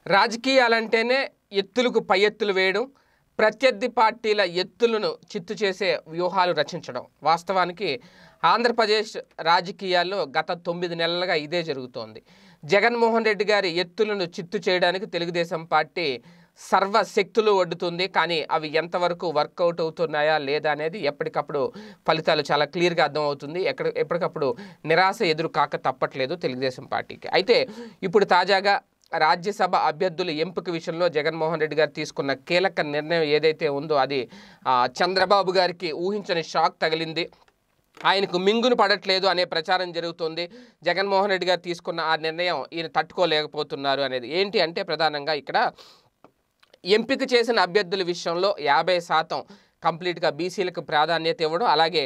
రాజకీయాలంటేనే ఎత్తులకు పై ఎత్తులు వేయడం ప్రత్యర్థి పార్టీల ఎత్తులను చిత్తు చేసే వ్యూహాలు రచించడం వాస్తవానికి ఆంధ్రప్రదేశ్ రాజకీయాల్లో గత తొమ్మిది నెలలుగా ఇదే జరుగుతోంది జగన్మోహన్ రెడ్డి గారి ఎత్తులను చిత్తు చేయడానికి తెలుగుదేశం పార్టీ సర్వశక్తులు ఒడ్డుతుంది కానీ అవి ఎంతవరకు వర్కౌట్ అవుతున్నాయా లేదా అనేది ఎప్పటికప్పుడు ఫలితాలు చాలా క్లియర్గా అర్థమవుతుంది ఎక్కడ ఎప్పటికప్పుడు నిరాశ ఎదురు కాక తప్పట్లేదు తెలుగుదేశం పార్టీకి అయితే ఇప్పుడు తాజాగా రాజ్యసభ అభ్యర్థుల ఎంపిక విషయంలో జగన్మోహన్ రెడ్డి గారు తీసుకున్న కీలక నిర్ణయం ఏదైతే ఉందో అది ఆ, చంద్రబాబు గారికి ఊహించని షాక్ తగిలింది ఆయనకు మింగును పడట్లేదు అనే ప్రచారం జరుగుతుంది జగన్మోహన్ రెడ్డి గారు తీసుకున్న ఆ నిర్ణయం ఈయన తట్టుకోలేకపోతున్నారు అనేది ఏంటి అంటే ప్రధానంగా ఇక్కడ ఎంపిక చేసిన అభ్యర్థుల విషయంలో యాభై శాతం కంప్లీట్గా బీసీలకు ప్రాధాన్యత ఇవ్వడం అలాగే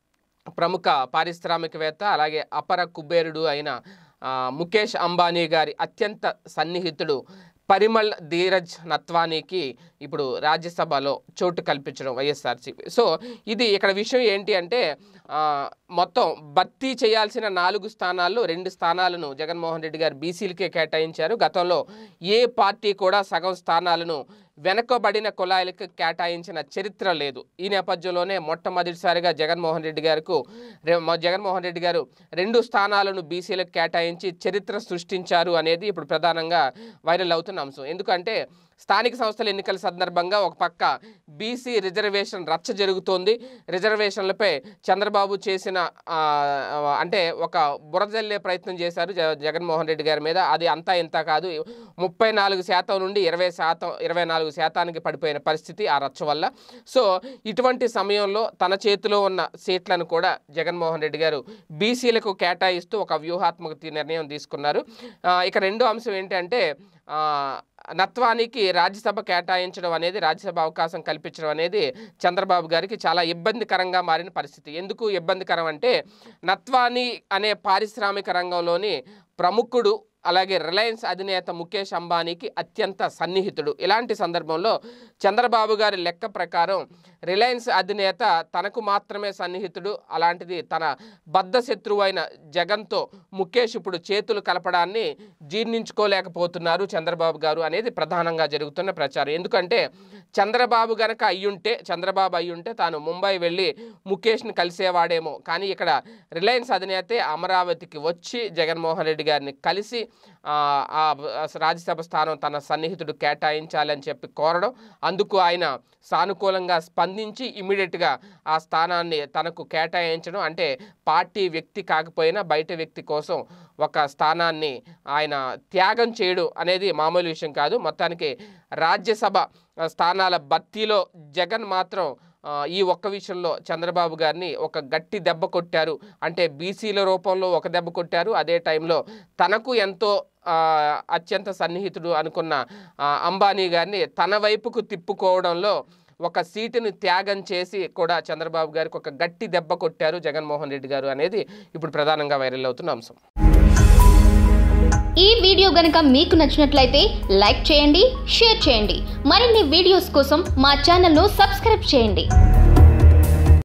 ప్రముఖ పారిశ్రామికవేత్త అలాగే అపర కుబేరుడు అయిన ఆ, ముఖేష్ అంబానీ గారి అత్యంత సన్నిహితుడు పరిమళ్ ధీరజ్ నత్వానీకి ఇప్పుడు రాజ్యసభలో చోటు కల్పించడం వైఎస్ఆర్సీపీ సో ఇది ఇక్కడ విషయం ఏంటి అంటే ఆ, మొత్తం భర్తీ చేయాల్సిన నాలుగు స్థానాల్లో రెండు స్థానాలను జగన్మోహన్ రెడ్డి గారు బీసీలకే కేటాయించారు గతంలో ఏ పార్టీ కూడా సగం స్థానాలను వెనకబడిన కులాయిలకు కేటాయించిన చరిత్ర లేదు ఈ నేపథ్యంలోనే మొట్టమొదటిసారిగా జగన్మోహన్ రెడ్డి గారికి రె- మ- జగన్మోహన్ రెడ్డి గారు రెండు స్థానాలను బీసీలకు కేటాయించి చరిత్ర సృష్టించారు అనేది ఇప్పుడు ప్రధానంగా వైరల్ అవుతున్న అంశం ఎందుకంటే స్థానిక సంస్థల ఎన్నికల సందర్భంగా ఒక పక్క బీసీ రిజర్వేషన్ రచ్చ జరుగుతోంది రిజర్వేషన్లపై చంద్రబాబు చేసిన ఆ, అంటే ఒక బురజల్లే ప్రయత్నం చేశారు జ- జగన్మోహన్ రెడ్డి గారి మీద అది అంతా ఇంత కాదు ముప్పై నాలుగు శాతం నుండి ఇరవై శాతం ఇరవై నాలుగు శాతానికి పడిపోయిన పరిస్థితి ఆ రచ్చ వల్ల సో ఇటువంటి సమయంలో తన చేతిలో ఉన్న సీట్లను కూడా జగన్మోహన్ రెడ్డి గారు బీసీలకు కేటాయిస్తూ ఒక వ్యూహాత్మక తీ- నిర్ణయం తీసుకున్నారు ఆ, ఇక రెండో అంశం ఏంటంటే ఆ, నత్వానికి రాజ్యసభ కేటాయించడం అనేది రాజ్యసభ అవకాశం కల్పించడం అనేది చంద్రబాబు గారికి చాలా ఇబ్బందికరంగా మారిన పరిస్థితి ఎందుకు ఇబ్బందికరం అంటే నత్వాని అనే పారిశ్రామిక రంగంలోని ప్రముఖుడు అలాగే రిలయన్స్ అధినేత ముఖేష్ అంబానీకి అత్యంత సన్నిహితుడు ఇలాంటి సందర్భంలో చంద్రబాబు గారి లెక్క ప్రకారం రిలయన్స్ అధినేత తనకు మాత్రమే సన్నిహితుడు అలాంటిది తన బద్ధ శత్రువు అయిన జగన్తో ముఖేష్ ఇప్పుడు చేతులు కలపడాన్ని జీర్ణించుకోలేకపోతున్నారు చంద్రబాబు గారు అనేది ప్రధానంగా జరుగుతున్న ప్రచారం ఎందుకంటే చంద్రబాబు గనక అయ్యుంటే చంద్రబాబు అయ్యుంటే తాను ముంబై వెళ్ళి ముఖేష్ని కలిసేవాడేమో కానీ ఇక్కడ రిలయన్స్ అధినేతే అమరావతికి వచ్చి జగన్మోహన్ రెడ్డి గారిని కలిసి ఆ, ఆ రాజ్యసభ స్థానం తన సన్నిహితుడు కేటాయించాలని చెప్పి కోరడం అందుకు ఆయన సానుకూలంగా స్పందించి ఇమీడియట్గా ఆ స్థానాన్ని తనకు కేటాయించడం అంటే పార్టీ వ్యక్తి కాకపోయినా బయట వ్యక్తి కోసం ఒక స్థానాన్ని ఆయన త్యాగం చేయడం అనేది మామూలు విషయం కాదు మొత్తానికి రాజ్యసభ ఆ, స్థానాల భర్తీలో జగన్ మాత్రం ఆ, ఈ ఒక్క విషయంలో చంద్రబాబు గారిని ఒక గట్టి దెబ్బ కొట్టారు అంటే బీసీల రూపంలో ఒక దెబ్బ కొట్టారు అదే టైంలో తనకు ఎంతో ఆ, అత్యంత సన్నిహితుడు అనుకున్న ఆ, అంబానీ గారిని తన వైపుకు తిప్పుకోవడంలో ఒక సీటుని త్యాగం చేసి కూడా చంద్రబాబు గారికి ఒక గట్టి దెబ్బ కొట్టారు జగన్మోహన్ రెడ్డి గారు అనేది ఇప్పుడు ప్రధానంగా వైరల్ అవుతున్న అంశం ఈ వీడియో గనక మీకు నచ్చినట్లయితే లైక్ చేయండి షేర్ చేయండి మరిన్ని వీడియోస్ కోసం మా ఛానల్ను సబ్స్క్రైబ్ చేయండి